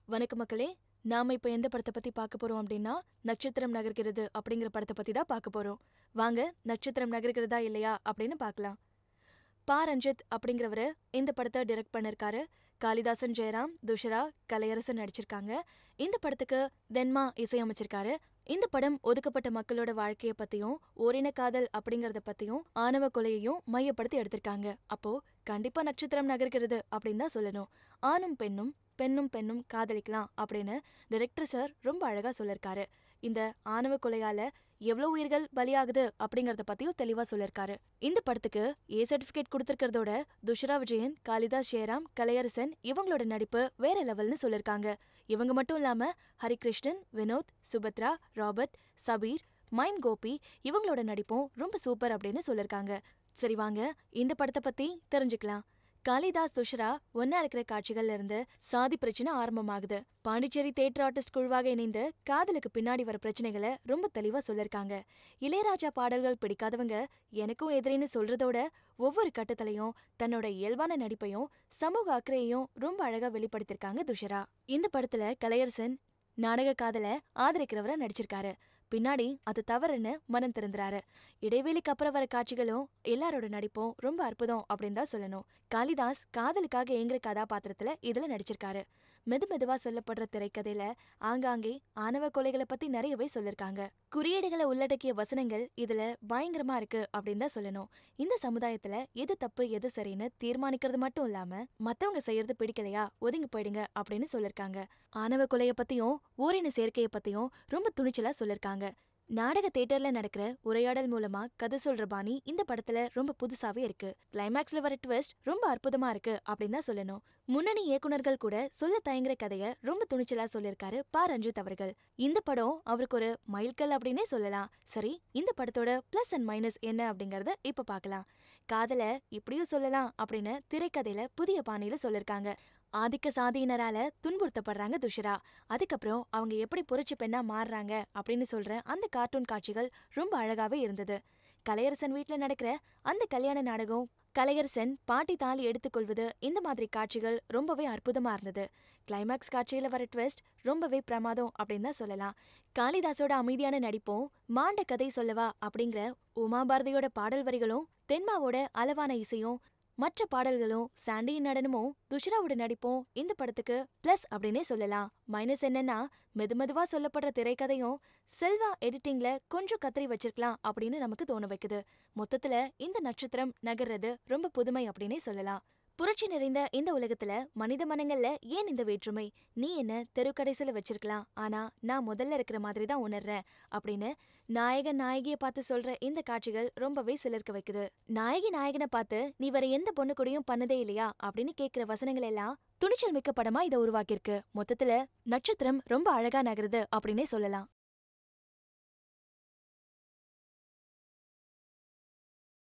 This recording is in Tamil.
வணக்கம் மக்களே நாம இப்ப எந்த படத்தை பத்தி பார்க்க போறோம் அப்படின்னா நட்சத்திரம் நகர்கிறது அப்படிங்கிற படத்தை பத்தி தான் பார்க்க போறோம் வாங்க நட்சத்திரம் நகர்கிறதா இல்லையா அப்படின்னு பார்க்கலாம் பா ரஞ்சித் அப்படிங்கிறவரு இந்த படத்தை டைரக்ட் பண்ணிருக்காரு காளிதாசன் ஜெயராம் துஷரா கலையரசன் நடிச்சிருக்காங்க இந்த படத்துக்கு தென்மா இசையமைச்சிருக்காரு இந்த படம் ஒதுக்கப்பட்ட மக்களோட வாழ்க்கைய பத்தியும் ஓரின காதல் அப்படிங்கறத பத்தியும் ஆணவ கொலையையும் மையப்படுத்தி எடுத்திருக்காங்க அப்போ கண்டிப்பா நட்சத்திரம் நகர்கிறது அப்படின்னு தான் சொல்லணும் ஆணும் பெண்ணும் பெண்ணும் பெண்ணும் காதலிக்கலாம் அப்படின்னு டைரக்டர் சார் ரொம்ப அழகா சொல்லிருக்காரு இந்த ஆணவ கொலையால எவ்வளவு உயிர்கள் பலியாகுது அப்படிங்கறத பத்தியும் தெளிவா சொல்லிருக்காரு இந்த படத்துக்கு ஏ சர்டிபிகேட் கொடுத்திருக்கிறதோட துஷரா விஜயன் காளிதாஸ் ஜெயராம் கலையரசன் இவங்களோட நடிப்பு வேற லெவல்னு சொல்லிருக்காங்க இவங்க மட்டும் இல்லாம ஹரிகிருஷ்ணன் வினோத் சுபத்ரா ராபர்ட் சபீர் மைம் கோபி இவங்களோட நடிப்பும் ரொம்ப சூப்பர் அப்படின்னு சொல்லிருக்காங்க சரி வாங்க இந்த படத்தை பத்தி தெரிஞ்சுக்கலாம் காளிதாஸ் துஷரா ஒன்னா இருக்கிற காட்சிகள்ல இருந்து சாதி பிரச்சனை ஆரம்பமாகுது பாண்டிச்சேரி தேட்டர் ஆர்டிஸ்ட் குழுவாக இணைந்து காதலுக்கு பின்னாடி வர பிரச்சனைகளை ரொம்ப தெளிவா சொல்லிருக்காங்க இளையராஜா பாடல்கள் பிடிக்காதவங்க எனக்கும் எதிரின்னு சொல்றதோட ஒவ்வொரு கட்டத்திலையும் தன்னோட இயல்பான நடிப்பையும் சமூக அக்கறையையும் ரொம்ப அழகா வெளிப்படுத்திருக்காங்க துஷரா இந்த படத்துல கலையரசன் நாடக காதல ஆதரிக்கிறவரா நடிச்சிருக்காரு பின்னாடி அது தவறுன்னு மனம் திறந்துறாரு இடைவேளைக்கு அப்புறம் வர காட்சிகளும் எல்லாரோட நடிப்பும் ரொம்ப அற்புதம் அப்படின்னு தான் சொல்லணும் காளிதாஸ் காதலுக்காக ஏங்குற கதாபாத்திரத்துல இதுல நடிச்சிருக்காரு மெது மெதுவா சொல்லப்படுற திரைக்கதையில ஆங்காங்கே ஆணவ கொலைகளை பத்தி நிறையவே சொல்லிருக்காங்க குறியீடுகளை உள்ளடக்கிய வசனங்கள் இதுல பயங்கரமா இருக்கு அப்படின்னு தான் சொல்லணும் இந்த சமுதாயத்துல எது தப்பு எது சரின்னு தீர்மானிக்கிறது மட்டும் இல்லாம மத்தவங்க செய்யறது பிடிக்கலையா ஒதுங்கி போயிடுங்க அப்படின்னு சொல்லிருக்காங்க ஆணவ கொலைய பத்தியும் ஓரின சேர்க்கைய பத்தியும் ரொம்ப துணிச்சலா சொல்லிருக்காங்க நாடக தேட்டர்ல நடக்கிற உரையாடல் மூலமா கதை சொல்ற பாணி இந்த படத்துல ரொம்ப புதுசாவே இருக்கு கிளைமேக்ஸ்ல வர ட்விஸ்ட் ரொம்ப அற்புதமா இருக்கு அப்படின்னு தான் சொல்லணும் முன்னணி இயக்குனர்கள் கூட சொல்ல தயங்குற கதைய ரொம்ப துணிச்சலா சொல்லிருக்காரு பா ரஞ்சித் அவர்கள் இந்த படம் அவருக்கு ஒரு மைல்கல் அப்படின்னே சொல்லலாம் சரி இந்த படத்தோட பிளஸ் அண்ட் மைனஸ் என்ன அப்படிங்கறத இப்ப பார்க்கலாம் காதல இப்படியும் சொல்லலாம் அப்படின்னு திரைக்கதையில புதிய பாணியில சொல்லிருக்காங்க ஆதிக்க சாதியினரால துன்புறுத்தப்படுறாங்க துஷரா அதுக்கப்புறம் அவங்க எப்படி புரட்சி பெண்ணா மாறுறாங்க அப்படின்னு சொல்ற அந்த கார்ட்டூன் காட்சிகள் ரொம்ப அழகாவே இருந்தது கலையரசன் வீட்ல நடக்கிற அந்த கல்யாண நாடகம் கலையரசன் பாட்டி தாலி எடுத்துக்கொள்வது இந்த மாதிரி காட்சிகள் ரொம்பவே அற்புதமா இருந்தது கிளைமேக்ஸ் காட்சியில வர ட்விஸ்ட் ரொம்பவே பிரமாதம் அப்படின்னு தான் சொல்லலாம் காளிதாஸோட அமைதியான நடிப்பும் மாண்ட கதை சொல்லவா அப்படிங்கிற உமாபாரதியோட பாடல் வரிகளும் தென்மாவோட அளவான இசையும் மற்ற பாடல்களும் சாண்டியின் நடனமும் துஷராவோட நடிப்பும் இந்த படத்துக்கு பிளஸ் அப்படின்னே சொல்லலாம் மைனஸ் என்னன்னா மெதுமெதுவா சொல்லப்படுற திரைக்கதையும் செல்வா எடிட்டிங்ல கொஞ்சம் கத்திரி வச்சிருக்கலாம் அப்படின்னு நமக்கு தோண வைக்குது மொத்தத்துல இந்த நட்சத்திரம் நகர்றது ரொம்ப புதுமை அப்படின்னே சொல்லலாம் புரட்சி நிறைந்த இந்த உலகத்துல மனித மனங்கள்ல ஏன் இந்த வேற்றுமை நீ என்ன தெருக்கடைசில வச்சிருக்கலாம் ஆனா நான் முதல்ல இருக்கிற மாதிரி தான் உணர்றேன் அப்படின்னு நாயகன் நாயகிய பார்த்து சொல்ற இந்த காட்சிகள் ரொம்பவே சிலர்க்க வைக்குது நாயகி நாயகனை பார்த்து நீ வேற எந்த பொண்ணு கூடயும் பண்ணதே இல்லையா அப்படின்னு கேக்குற வசனங்கள் எல்லாம் துணிச்சல் மிக்க படமா இதை உருவாக்கியிருக்கு மொத்தத்துல நட்சத்திரம் ரொம்ப அழகா நகருது அப்படின்னே சொல்லலாம்